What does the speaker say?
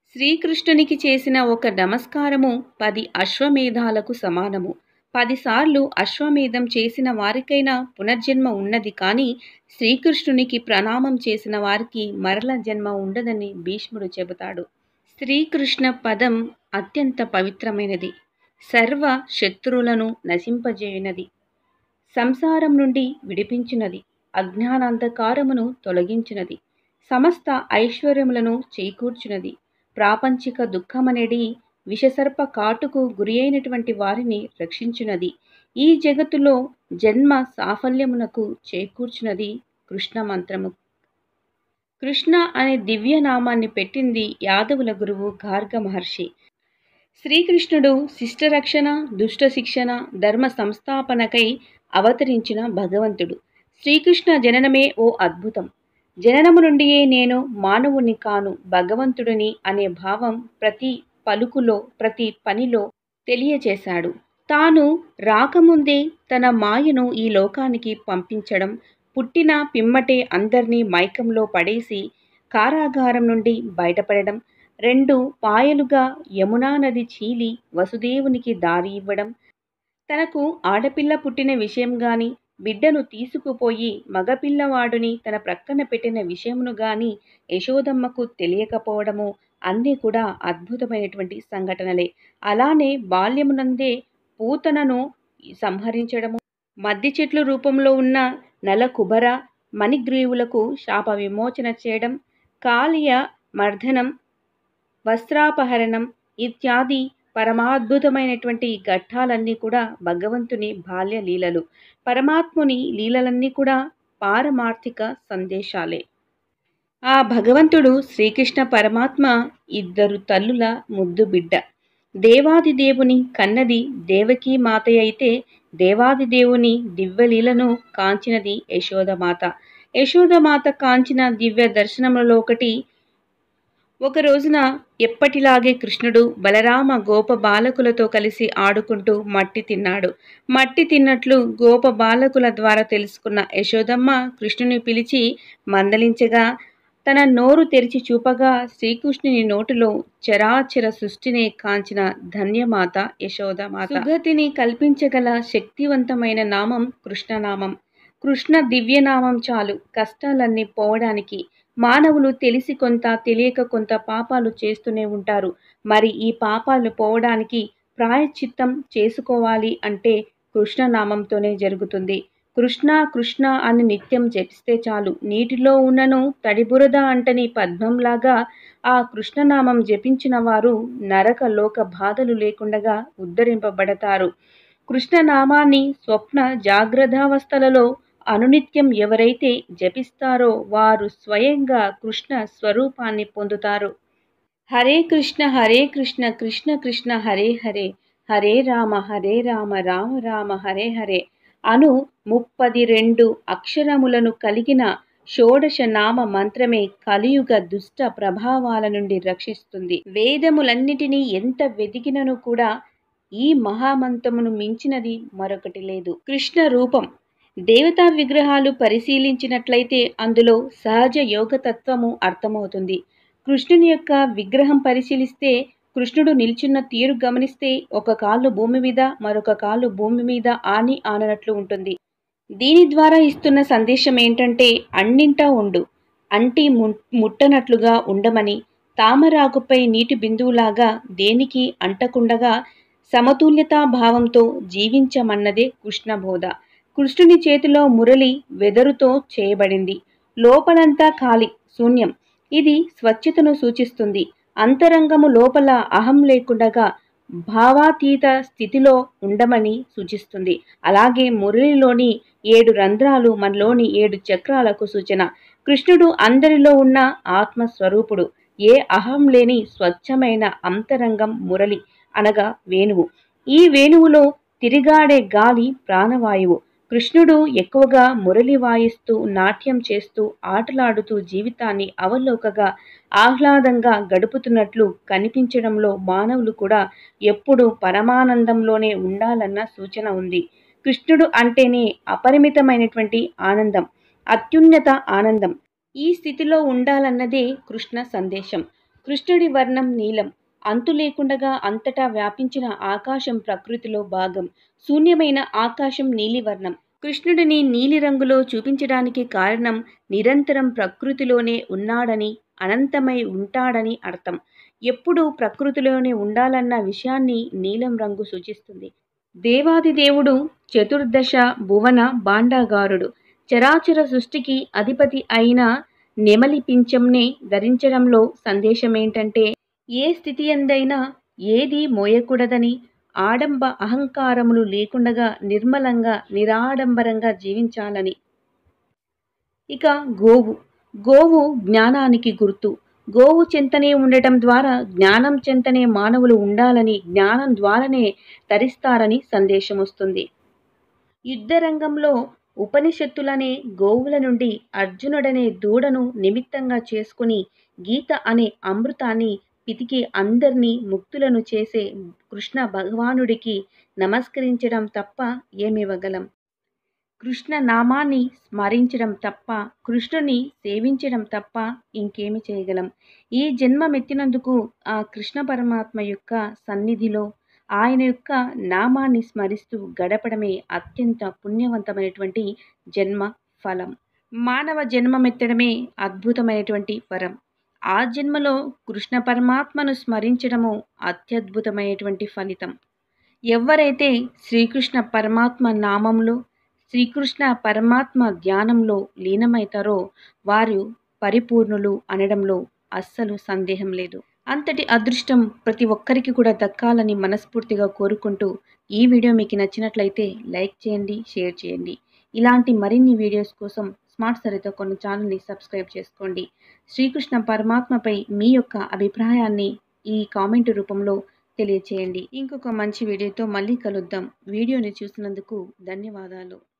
శ్రీకృష్ణునికి చేసిన ఒక నమస్కారము పది అశ్వమేధాలకు సమానము పదిసార్లు అశ్వమేధం చేసిన వారికైనా పునర్జన్మ ఉన్నది కానీ శ్రీకృష్ణునికి ప్రణామం చేసిన వారికి మరల జన్మ ఉండదని భీష్ముడు చెబుతాడు శ్రీకృష్ణ పదం అత్యంత పవిత్రమైనది సర్వ శత్రువులను నశింపజేయునది సంసారం నుండి విడిపించినది అజ్ఞానాంధకారమును తొలగించినది సమస్త ఐశ్వర్యములను చేకూర్చునది ప్రాపంచిక దుఃఖమనేది విషసర్ప కాటుకు గురి అయినటువంటి వారిని రక్షించునది ఈ జగత్తులో జన్మ సాఫల్యమునకు చేకూర్చునది కృష్ణ మంత్రము కృష్ణ అనే దివ్య నామాన్ని పెట్టింది యాదవుల గురువు గార్గ మహర్షి శ్రీకృష్ణుడు శిష్టరక్షణ దుష్ట శిక్షణ ధర్మ సంస్థాపనకై అవతరించిన భగవంతుడు శ్రీకృష్ణ జననమే ఓ అద్భుతం జననము నుండియే నేను మానవుని కాను భగవంతుడిని అనే భావం ప్రతి పలుకులో ప్రతి పనిలో తెలియచేశాడు తాను రాకముందే తన మాయను ఈ లోకానికి పంపించడం పుట్టిన పిమ్మటే అందర్నీ మైకంలో పడేసి కారాగారం నుండి బయటపడడం రెండు పాయలుగా యమునా నది చీలి వసుదేవునికి దారి ఇవ్వడం తనకు ఆడపిల్ల పుట్టిన విషయం గాని బిడ్డను తీసుకుపోయి మగపిల్లవాడుని తన ప్రక్కన పెట్టిన విషయమును గాని యశోదమ్మకు తెలియకపోవడము అన్నీ కూడా అద్భుతమైనటువంటి సంఘటనలే అలానే బాల్యమునందే పూతనను సంహరించడము మద్ది చెట్లు రూపంలో ఉన్న నల కుబర మణిగ్రీవులకు శాప విమోచన చేయడం కాళీయ మర్దనం వస్త్రాపహరణం ఇత్యాది పరమాద్భుతమైనటువంటి ఘట్టాలన్నీ కూడా భగవంతుని బాల్య లీలలు పరమాత్ముని లీలలన్నీ కూడా పారమార్థిక సందేశాలే ఆ భగవంతుడు శ్రీకృష్ణ పరమాత్మ ఇద్దరు తల్లుల ముద్దు బిడ్డ దేవాది దేవుని కన్నది దేవకీ మాత అయితే దేవాది దేవుని దివ్యలీలను కాంచినది యశోదమాత యశోదమాత కాంచిన దివ్య దర్శనములలో ఒకటి ఒక రోజున ఎప్పటిలాగే కృష్ణుడు బలరామ గోప బాలకులతో కలిసి ఆడుకుంటూ మట్టి తిన్నాడు మట్టి తిన్నట్లు గోప బాలకుల ద్వారా తెలుసుకున్న యశోదమ్మ కృష్ణుని పిలిచి మందలించగా తన నోరు తెరిచి చూపగా శ్రీకృష్ణుని నోటిలో చరాచర సృష్టినే కాంచిన ధన్యమాత యశోదమాత సుగతిని కల్పించగల శక్తివంతమైన నామం కృష్ణనామం కృష్ణ దివ్యనామం చాలు కష్టాలన్నీ పోవడానికి మానవులు తెలిసి కొంత తెలియక కొంత పాపాలు చేస్తూనే ఉంటారు మరి ఈ పాపాలు పోవడానికి ప్రాయశ్చిత్తం చేసుకోవాలి అంటే కృష్ణనామంతోనే జరుగుతుంది కృష్ణ కృష్ణ అని నిత్యం జపిస్తే చాలు నీటిలో ఉన్నను తడిబురద అంటని పద్మంలాగా ఆ కృష్ణనామం జపించిన వారు నరక లోక బాధలు లేకుండగా ఉద్ధరింపబడతారు కృష్ణనామాన్ని స్వప్న జాగ్రత్తావస్థలలో అనునిత్యం ఎవరైతే జపిస్తారో వారు స్వయంగా కృష్ణ స్వరూపాన్ని పొందుతారు హరే కృష్ణ హరే కృష్ణ కృష్ణ కృష్ణ హరే హరే హరే రామ హరే రామ రామ రామ హరే హరే అను ముప్పది రెండు అక్షరములను కలిగిన షోడశ నామ మంత్రమే కలియుగ దుష్ట ప్రభావాల నుండి రక్షిస్తుంది వేదములన్నిటినీ ఎంత వెదికినను కూడా ఈ మహామంత్రమును మించినది మరొకటి లేదు కృష్ణ రూపం దేవతా విగ్రహాలు పరిశీలించినట్లయితే అందులో సహజ యోగతత్వము అర్థమవుతుంది కృష్ణుని యొక్క విగ్రహం పరిశీలిస్తే కృష్ణుడు నిల్చున్న తీరు గమనిస్తే ఒక కాళ్ళు భూమి మీద మరొక కాళ్ళు భూమి మీద ఆని ఆననట్లు ఉంటుంది దీని ద్వారా ఇస్తున్న సందేశం ఏంటంటే అన్నింటా ఉండు అంటి ముట్టనట్లుగా ఉండమని తామరాకుపై నీటి బిందువులాగా దేనికి అంటకుండగా సమతుల్యతా భావంతో జీవించమన్నదే కృష్ణబోధ కృష్ణుని చేతిలో మురళి వెదరుతో చేయబడింది లోపలంతా ఖాళీ శూన్యం ఇది స్వచ్ఛతను సూచిస్తుంది అంతరంగము లోపల అహం లేకుండగా భావాతీత స్థితిలో ఉండమని సూచిస్తుంది అలాగే మురళిలోని ఏడు రంధ్రాలు మనలోని ఏడు చక్రాలకు సూచన కృష్ణుడు అందరిలో ఉన్న ఆత్మస్వరూపుడు ఏ అహం లేని స్వచ్ఛమైన అంతరంగం మురళి అనగా వేణువు ఈ వేణువులో తిరిగాడే గాలి ప్రాణవాయువు కృష్ణుడు ఎక్కువగా మురళి వాయిస్తూ నాట్యం చేస్తూ ఆటలాడుతూ జీవితాన్ని అవలోకగా ఆహ్లాదంగా గడుపుతున్నట్లు కనిపించడంలో మానవులు కూడా ఎప్పుడూ పరమానందంలోనే ఉండాలన్న సూచన ఉంది కృష్ణుడు అంటేనే అపరిమితమైనటువంటి ఆనందం అత్యున్నత ఆనందం ఈ స్థితిలో ఉండాలన్నదే కృష్ణ సందేశం కృష్ణుడి వర్ణం నీలం అంతు లేకుండగా అంతటా వ్యాపించిన ఆకాశం ప్రకృతిలో భాగం శూన్యమైన ఆకాశం నీలివర్ణం కృష్ణుడిని నీలిరంగులో చూపించడానికి కారణం నిరంతరం ప్రకృతిలోనే ఉన్నాడని అనంతమై ఉంటాడని అర్థం ఎప్పుడూ ప్రకృతిలోనే ఉండాలన్న విషయాన్ని నీలం రంగు సూచిస్తుంది దేవాది దేవుడు చతుర్దశ భువన భాండాగారుడు చరాచర సృష్టికి అధిపతి అయిన నెమలి పింఛంనే ధరించడంలో సందేశమేంటంటే ఏ స్థితి ఎందైనా ఏది మోయకూడదని ఆడంబ అహంకారములు లేకుండగా నిర్మలంగా నిరాడంబరంగా జీవించాలని ఇక గోవు గోవు జ్ఞానానికి గుర్తు గోవు చెంతనే ఉండటం ద్వారా జ్ఞానం చెంతనే మానవులు ఉండాలని జ్ఞానం ద్వారానే తరిస్తారని సందేశం వస్తుంది యుద్ధరంగంలో ఉపనిషత్తులనే గోవుల నుండి అర్జునుడనే దూడను నిమిత్తంగా చేసుకుని గీత అనే అమృతాన్ని పితికి అందరినీ ముక్తులను చేసే కృష్ణ భగవానుడికి నమస్కరించడం తప్ప ఏమివ్వగలం కృష్ణ నామాన్ని స్మరించడం తప్ప కృష్ణుని సేవించడం తప్ప ఇంకేమి చేయగలం ఈ జన్మమెత్తినందుకు ఆ కృష్ణ పరమాత్మ యొక్క సన్నిధిలో ఆయన యొక్క నామాన్ని స్మరిస్తూ గడపడమే అత్యంత పుణ్యవంతమైనటువంటి జన్మ ఫలం మానవ జన్మమెత్తడమే అద్భుతమైనటువంటి వరం ఆ జన్మలో కృష్ణ పరమాత్మను స్మరించడము అత్యద్భుతమైనటువంటి ఫలితం ఎవరైతే శ్రీకృష్ణ పరమాత్మ నామంలో శ్రీకృష్ణ పరమాత్మ ధ్యానంలో లీనమవుతారో వారు పరిపూర్ణులు అనడంలో అస్సలు సందేహం లేదు అంతటి అదృష్టం ప్రతి ఒక్కరికి కూడా దక్కాలని మనస్ఫూర్తిగా కోరుకుంటూ ఈ వీడియో మీకు నచ్చినట్లయితే లైక్ చేయండి షేర్ చేయండి ఇలాంటి మరిన్ని వీడియోస్ కోసం స్మార్ట్ సరితో కొన్ని ఛానల్ని సబ్స్క్రైబ్ చేసుకోండి శ్రీకృష్ణ పరమాత్మపై మీ యొక్క అభిప్రాయాన్ని ఈ కామెంట్ రూపంలో తెలియచేయండి ఇంకొక మంచి వీడియోతో మళ్ళీ కలుద్దాం వీడియోని చూసినందుకు ధన్యవాదాలు